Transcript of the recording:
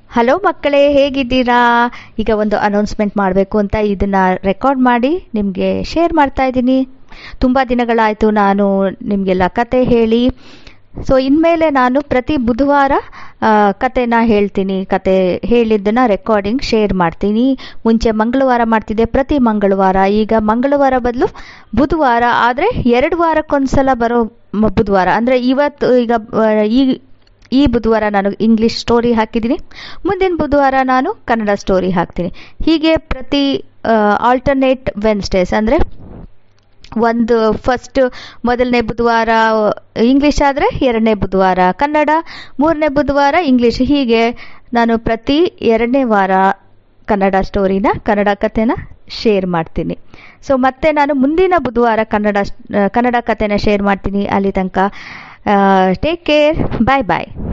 hello ಮಕ್ಕಳೇ ಹೇಗಿದ್ದೀರಾ ಈಗ ಒಂದು ಅನೌನ್ಸ್ಮೆಂಟ್ ಮಾಡಬೇಕು ಅಂತ ಇದನ್ನ ರೆಕಾರ್ಡ್ ಮಾಡಿ ನಿಮಗೆ ಶೇರ್ ಮಾಡ್ತಾ ಇದ್ದೀನಿ ತುಂಬ ದಿನಗಳಾಯಿತು ನಾನು ನಿಮಗೆಲ್ಲ ಕತೆ ಹೇಳಿ ಸೊ ಇನ್ಮೇಲೆ ನಾನು ಪ್ರತಿ ಬುಧವಾರ ಆ, ಕತೆನ ಹೇಳ್ತೀನಿ ಕತೆ ಹೇಳಿದ್ದನ್ನ ರೆಕಾರ್ಡಿಂಗ್ ಶೇರ್ ಮಾಡ್ತೀನಿ ಮುಂಚೆ ಮಂಗಳವಾರ ಮಾಡ್ತಿದ್ದೆ ಪ್ರತಿ ಮಂಗಳವಾರ ಈಗ ಮಂಗಳವಾರ ಬದಲು ಬುಧವಾರ ಆದರೆ ಎರಡು ವಾರಕ್ಕೊಂದ್ಸಲ ಬರೋ ಮ- ಬುಧವಾರ ಅಂದರೆ ಇವತ್ತು ಈಗ ಆ, ಈ ಈ ಬುಧವಾರ ನಾನು ಇಂಗ್ಲಿಷ್ ಸ್ಟೋರಿ ಹಾಕಿದ್ದೀನಿ ಮುಂದಿನ ಬುಧವಾರ ನಾನು ಕನ್ನಡ ಸ್ಟೋರಿ ಹಾಕ್ತೀನಿ ಹೀಗೆ ಪ್ರತಿ ಆಲ್ಟರ್ನೇಟ್ ವೆನ್ಸ್ಡೇಸ್ ಅಂದರೆ ಒಂದು ಫಸ್ಟ್ ಮೊದಲನೇ ಬುಧವಾರ ಇಂಗ್ಲಿಷ್ ಆದರೆ ಎರಡನೇ ಬುಧವಾರ ಕನ್ನಡ ಮೂರನೇ ಬುಧವಾರ ಇಂಗ್ಲಿಷ್ ಹೀಗೆ ನಾನು ಪ್ರತಿ ಎರಡನೇ ವಾರ ಕನ್ನಡ ಸ್ಟೋರಿನ ಕನ್ನಡ ಕಥೆನ ಶೇರ್ ಮಾಡ್ತೀನಿ ಸೊ ಮತ್ತೆ ನಾನು ಮುಂದಿನ ಬುಧವಾರ ಕನ್ನಡ ಸ್- ಆ, ಕನ್ನಡ ಕಥೆನ ಶೇರ್ ಮಾಡ್ತೀನಿ ಅಲ್ಲಿ ತನಕ ಟೇಕ್ ಕೇರ್ ಬಾಯ್ ಬಾಯ್